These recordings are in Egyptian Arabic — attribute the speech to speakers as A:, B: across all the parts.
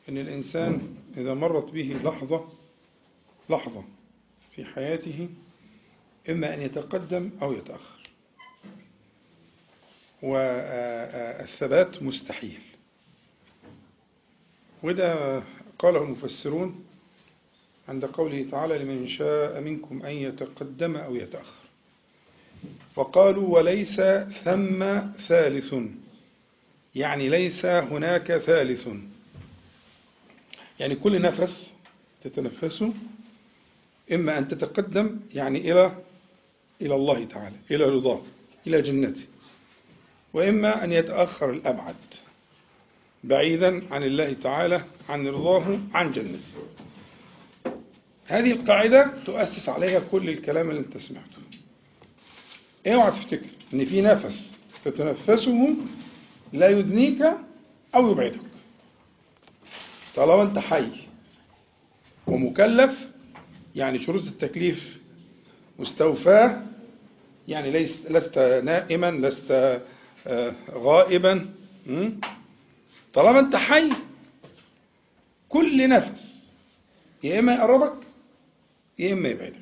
A: أن الإنسان إذا مرت به لحظة لحظة في حياته إما أن يتقدم أو يتأخر والثبات مستحيل وده قاله المفسرون عند قوله تعالى لمن شاء منكم أن يتقدم أو يتأخر وقالوا وليس ثم ثالث يعني ليس هناك ثالث يعني كل نفس تتنفسه إما أن تتقدم يعني إلى إلى الله تعالى إلى رضاه إلى جنته وإما أن يتأخر الأبعد بعيدا عن الله تعالى عن رضاه عن جنته هذه القاعدة تؤسس عليها كل الكلام اللي انت سمعته اوعى تفتكر ان في نفس تتنفسه لا يدنيك او يبعدك طالما انت حي ومكلف يعني شروط التكليف مستوفاة يعني ليس لست نائما لست غائبا طالما انت حي كل نفس يا اما يقربك يا اما يبعدك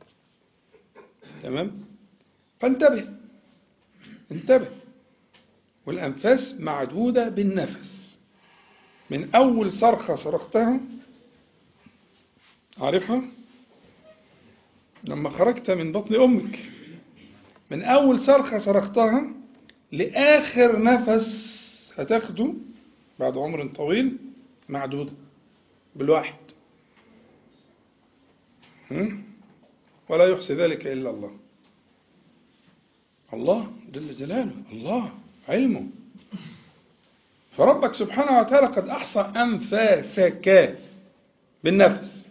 A: تمام فانتبه انتبه والانفاس معدوده بالنفس من اول صرخه صرختها عارفها لما خرجت من بطن امك من اول صرخه صرختها لاخر نفس هتاخده بعد عمر طويل معدودة بالواحد ولا يحصي ذلك إلا الله الله جل جلاله الله علمه فربك سبحانه وتعالى قد أحصى أنفاسك بالنفس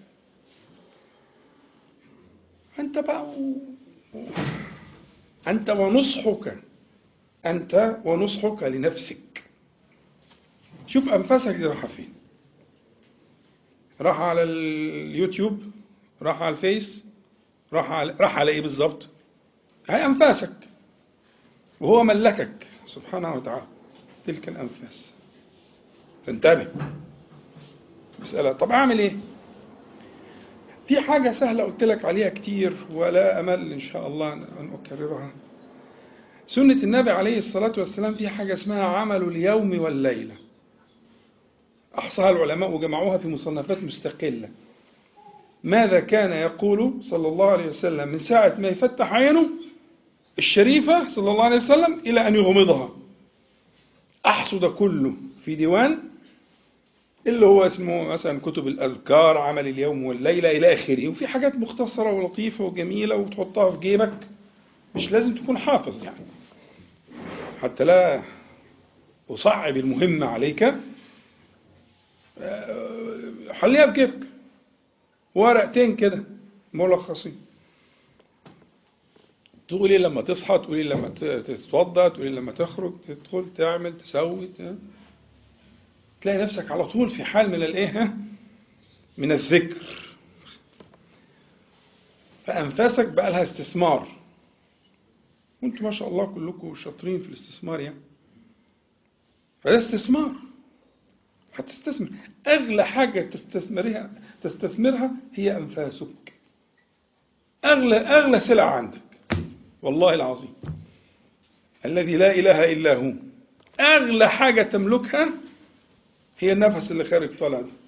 A: أنت بقى أنت ونصحك أنت ونصحك لنفسك شوف أنفاسك دي رايحة فين راح على اليوتيوب راح على الفيس راح على راح على ايه بالظبط هي انفاسك وهو ملكك سبحانه وتعالى تلك الانفاس فانتبه مسألة طب اعمل ايه في حاجة سهلة قلت لك عليها كتير ولا امل ان شاء الله ان اكررها سنة النبي عليه الصلاة والسلام في حاجة اسمها عمل اليوم والليلة أحصاها العلماء وجمعوها في مصنفات مستقلة ماذا كان يقول صلى الله عليه وسلم من ساعة ما يفتح عينه الشريفة صلى الله عليه وسلم إلى أن يغمضها أحصو ده كله في ديوان اللي هو اسمه مثلا كتب الأذكار عمل اليوم والليلة إلى آخره وفي حاجات مختصرة ولطيفة وجميلة وتحطها في جيبك مش لازم تكون حافظ يعني حتى لا أصعب المهمة عليك خليها في جيبك ورقتين كده ملخصين تقولي لما تصحى تقولي لما تتوضا تقولي لما تخرج تدخل تعمل تسوي تلاقي نفسك على طول في حال من الايه من الذكر فانفاسك بقى لها استثمار وانتم ما شاء الله كلكم شاطرين في الاستثمار يعني فده استثمار هتستثمر أغلى حاجة تستثمرها تستثمرها هي أنفاسك أغلى أغلى سلعة عندك والله العظيم الذي لا إله إلا هو أغلى حاجة تملكها هي النفس اللي خارج طالع ده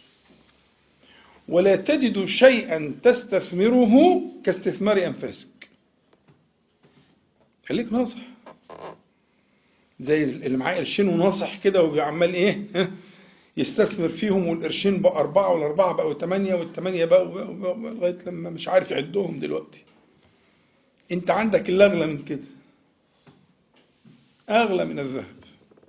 A: ولا تجد شيئا تستثمره كاستثمار أنفاسك خليك ناصح زي اللي معاه قرشين وناصح كده وعمال ايه يستثمر فيهم والقرشين بقى أربعة والأربعة بقوا ثمانية والثمانية بقوا لغاية لما مش عارف يعدهم دلوقتي. أنت عندك اللي أغلى من كده. أغلى من الذهب.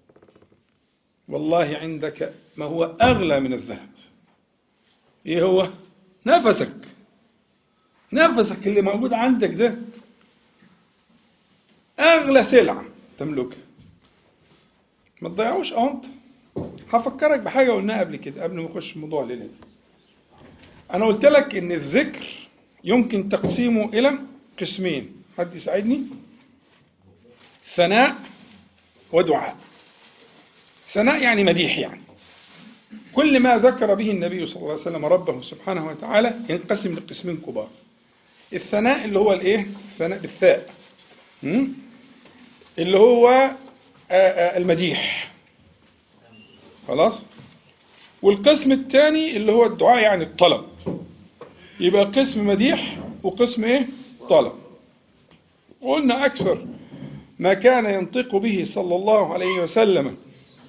A: والله عندك ما هو أغلى من الذهب. إيه هو؟ نفسك. نفسك اللي موجود عندك ده أغلى سلعة تملكها. ما تضيعوش أهو أنت. هفكرك بحاجة قلناها قبل كده قبل ما نخش في موضوع الليلة دي. أنا قلت لك إن الذكر يمكن تقسيمه إلى قسمين، حد يساعدني؟ ثناء ودعاء. ثناء يعني مديح يعني. كل ما ذكر به النبي صلى الله عليه وسلم ربه سبحانه وتعالى ينقسم لقسمين كبار الثناء اللي هو الايه الثناء بالثاء م? اللي هو آه، آه، المديح خلاص والقسم الثاني اللي هو الدعاء يعني الطلب يبقى قسم مديح وقسم ايه طلب قلنا اكثر ما كان ينطق به صلى الله عليه وسلم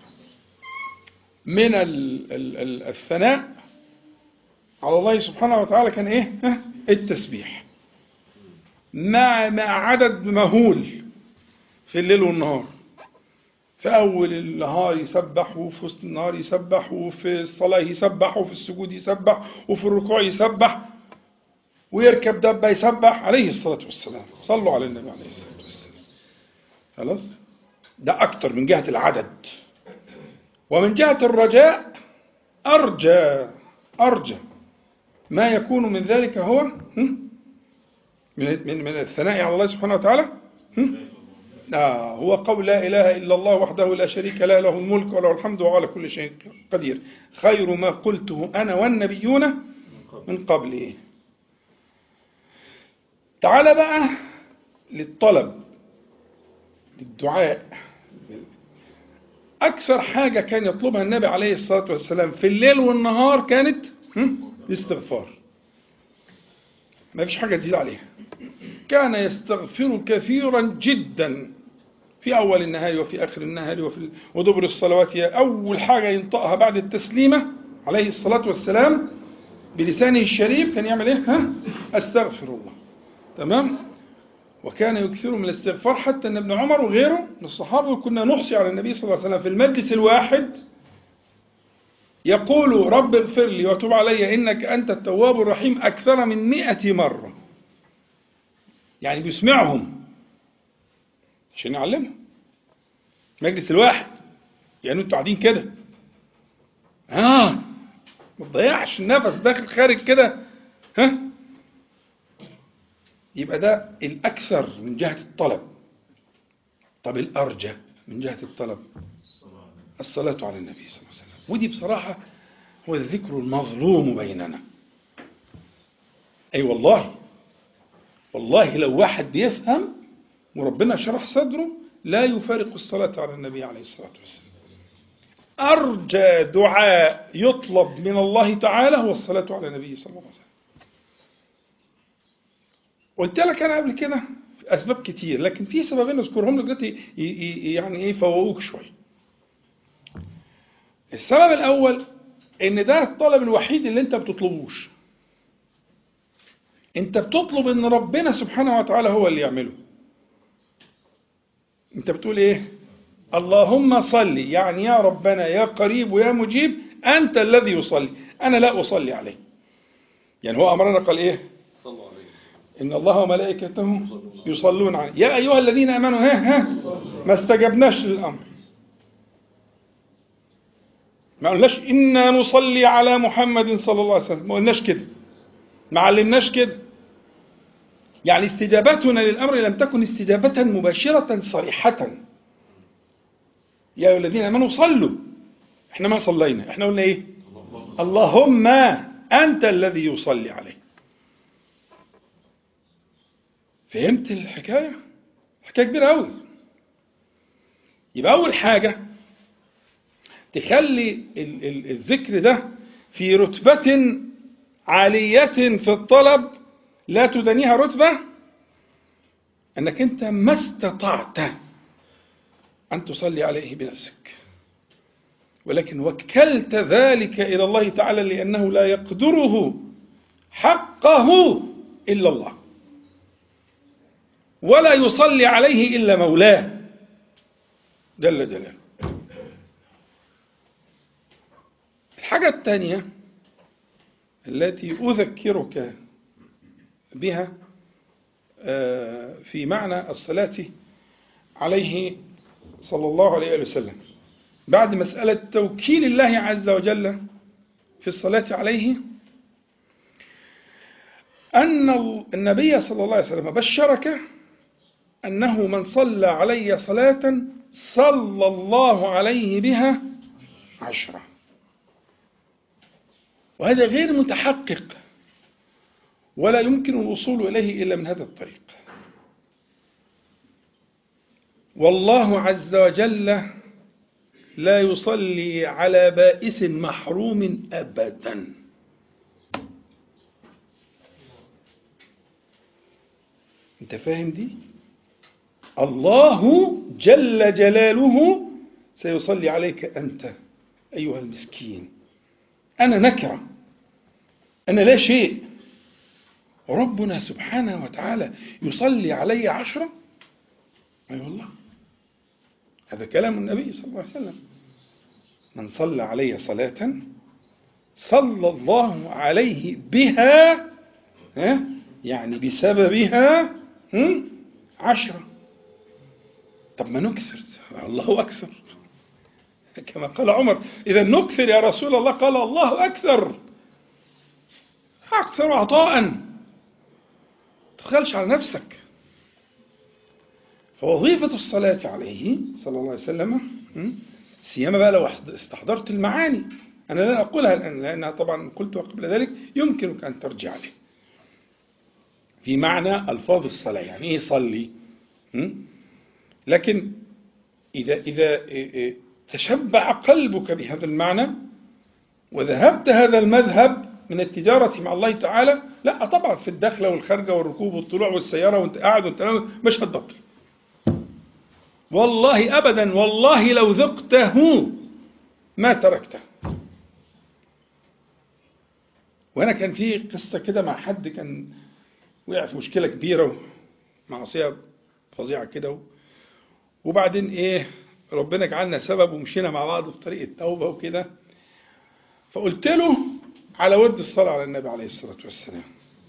A: من ال- ال- ال- الثناء على الله سبحانه وتعالى كان ايه ها؟ التسبيح مع مع عدد مهول في الليل والنهار في أول النهار يسبح وفي وسط النهار يسبح وفي الصلاة يسبح وفي السجود يسبح وفي الركوع يسبح ويركب دبة يسبح عليه الصلاة والسلام صلوا على النبي عليه الصلاة والسلام خلاص ده أكتر من جهة العدد ومن جهة الرجاء أرجى أرجى ما يكون من ذلك هو هم؟ من من من الثناء على الله سبحانه وتعالى هم؟ آه هو قول لا إله إلا الله وحده لا شريك له له الملك وله الحمد وهو على كل شيء قدير خير ما قلته أنا والنبيون من قبلي تعال بقى للطلب للدعاء أكثر حاجة كان يطلبها النبي عليه الصلاة والسلام في الليل والنهار كانت هم؟ الاستغفار ما فيش حاجة تزيد عليها كان يستغفر كثيرا جدا في أول النهار وفي آخر النهار وفي ودبر الصلوات هي أول حاجة ينطقها بعد التسليمة عليه الصلاة والسلام بلسانه الشريف كان يعمل إيه؟ ها؟ أستغفر الله تمام؟ وكان يكثر من الاستغفار حتى أن ابن عمر وغيره من الصحابة كنا نحصي على النبي صلى الله عليه وسلم في المجلس الواحد يقول رب اغفر لي وتب علي إنك أنت التواب الرحيم أكثر من مئة مرة يعني بيسمعهم عشان يعلمهم مجلس الواحد يعني انتوا قاعدين كده اه ما تضيعش النفس داخل خارج كده ها يبقى ده الأكثر من جهة الطلب طب الأرجى من جهة الطلب الصلاة على النبي صلى الله عليه وسلم ودي بصراحة هو الذكر المظلوم بيننا أي أيوة والله والله لو واحد بيفهم وربنا شرح صدره لا يفارق الصلاة على النبي عليه الصلاة والسلام أرجى دعاء يطلب من الله تعالى هو الصلاة على النبي صلى الله عليه وسلم قلت لك أنا قبل كده أسباب كتير لكن في سببين أذكرهم لك دلوقتي يعني إيه يفوقوك شوية السبب الأول إن ده الطلب الوحيد اللي أنت بتطلبوش أنت بتطلب إن ربنا سبحانه وتعالى هو اللي يعمله أنت بتقول إيه؟ اللهم صل يعني يا ربنا يا قريب ويا مجيب أنت الذي يصلي أنا لا أصلي عليه يعني هو أمرنا قال إيه؟
B: صلوا عليه
A: إن الله وملائكته يصلون عليه يا أيها الذين آمنوا ها ها ما استجبناش للأمر ما قلناش إنا نصلي على محمد صلى الله عليه وسلم ما قلناش كده ما علمناش كده يعني استجابتنا للأمر لم تكن استجابة مباشرة صريحة يا أيها الذين آمنوا صلوا احنا ما صلينا احنا قلنا ايه اللهم أنت الذي يصلي عليه فهمت الحكاية حكاية كبيرة أوي يبقى أول حاجة تخلي ال- ال- الذكر ده في رتبة عالية في الطلب لا تدنيها رتبة أنك أنت ما استطعت أن تصلي عليه بنفسك ولكن وكلت ذلك إلى الله تعالى لأنه لا يقدره حقه إلا الله ولا يصلي عليه إلا مولاه جل جلاله الحاجة الثانية التي أذكرك بها آه، في معنى الصلاة عليه صلى الله عليه وسلم بعد مسألة توكيل الله عز وجل في الصلاة عليه أن النبي صلى الله عليه وسلم بشرك أنه من صلى علي صلاة صلى الله عليه بها عشرة وهذا غير متحقق ولا يمكن الوصول إليه إلا من هذا الطريق والله عز وجل لا يصلي على بائس محروم أبدا انت فاهم دي الله جل جلاله سيصلي عليك أنت أيها المسكين أنا نكرة أنا لا شيء ربنا سبحانه وتعالى يصلي علي عشرة أي أيوة والله هذا كلام النبي صلى الله عليه وسلم من صلى علي صلاة صلى الله عليه بها يعني بسببها عشرة طب ما نكثر الله أكثر كما قال عمر إذا نكثر يا رسول الله قال الله أكثر أكثر عطاء تخلش على نفسك فوظيفة الصلاة عليه صلى الله عليه وسلم سيما بقى لو استحضرت المعاني أنا لا أقولها الآن لأنها طبعا قلتها قبل ذلك يمكنك أن ترجع لي في معنى ألفاظ الصلاة يعني إيه صلي لكن إذا, إذا تشبع قلبك بهذا المعنى وذهبت هذا المذهب من التجارة مع الله تعالى لا طبعا في الدخلة والخارجة والركوب والطلوع والسيارة وانت قاعد وانت مش هتبطل والله أبدا والله لو ذقته ما تركته وأنا كان في قصة كده مع حد كان وقع في مشكلة كبيرة ومعصية فظيعة كده وبعدين إيه ربنا جعلنا سبب ومشينا مع بعض في طريق التوبة وكده فقلت له على ورد الصلاة على النبي عليه الصلاة والسلام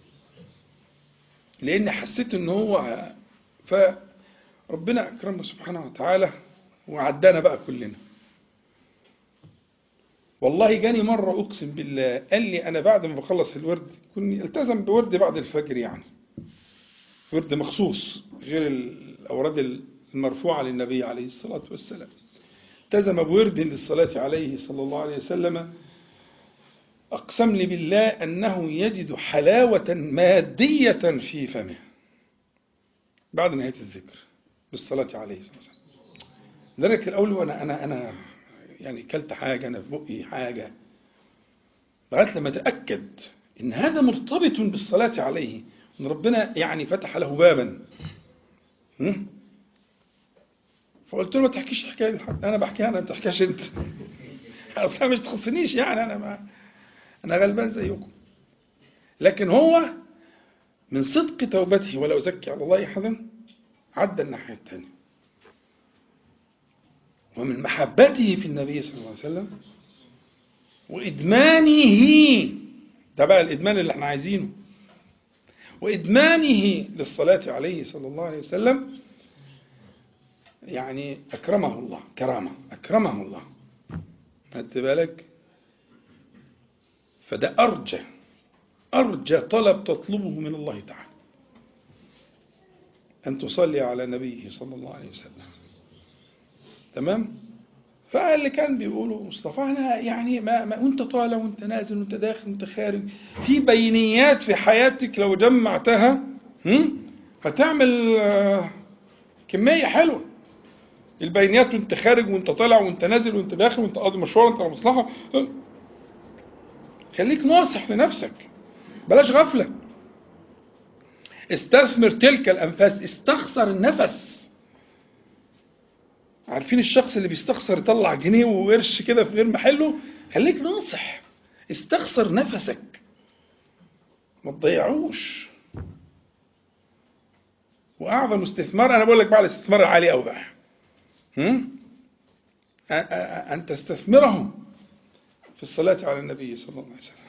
A: لأن حسيت إن هو فربنا أكرمه سبحانه وتعالى وعدانا بقى كلنا والله جاني مرة أقسم بالله قال لي أنا بعد ما بخلص الورد كني التزم بورد بعد الفجر يعني ورد مخصوص غير الأوراد المرفوعة للنبي عليه الصلاة والسلام التزم بورد للصلاة عليه صلى الله عليه وسلم أقسم لي بالله أنه يجد حلاوة مادية في فمه بعد نهاية الذكر بالصلاة عليه صلى الله عليه وسلم لذلك الأول وأنا أنا أنا يعني كلت حاجة أنا في بقي حاجة لغاية لما أتأكد إن هذا مرتبط بالصلاة عليه إن ربنا يعني فتح له بابا فقلت له ما تحكيش الحكايه دي انا بحكيها انا ما تحكيهاش انت اصلا مش تخصنيش يعني انا ما انا غلبان زيكم لكن هو من صدق توبته ولا ازكي على الله احدا عدى الناحيه الثانيه ومن محبته في النبي صلى الله عليه وسلم وادمانه ده بقى الادمان اللي احنا عايزينه وادمانه للصلاه عليه صلى الله عليه وسلم يعني أكرمه الله كرامة أكرمه الله خدت بالك فده أرجى أرجى طلب تطلبه من الله تعالى أن تصلي على نبيه صلى الله عليه وسلم تمام فاللي كان بيقولوا مصطفى أنا يعني ما, ما وانت طالع وانت نازل وانت داخل وانت خارج في بينيات في حياتك لو جمعتها هتعمل كمية حلوة البينيات وانت خارج وانت طالع وانت نازل وانت داخل وانت قاضي مشوار وانت مصلحة خليك ناصح لنفسك بلاش غفلة استثمر تلك الأنفاس استخسر النفس عارفين الشخص اللي بيستخسر يطلع جنيه وقرش كده في غير محله خليك ناصح استخسر نفسك ما تضيعوش واعظم استثمار انا بقول لك بقى الاستثمار العالي قوي بقى أن تستثمرهم في الصلاة على النبي صلى الله عليه وسلم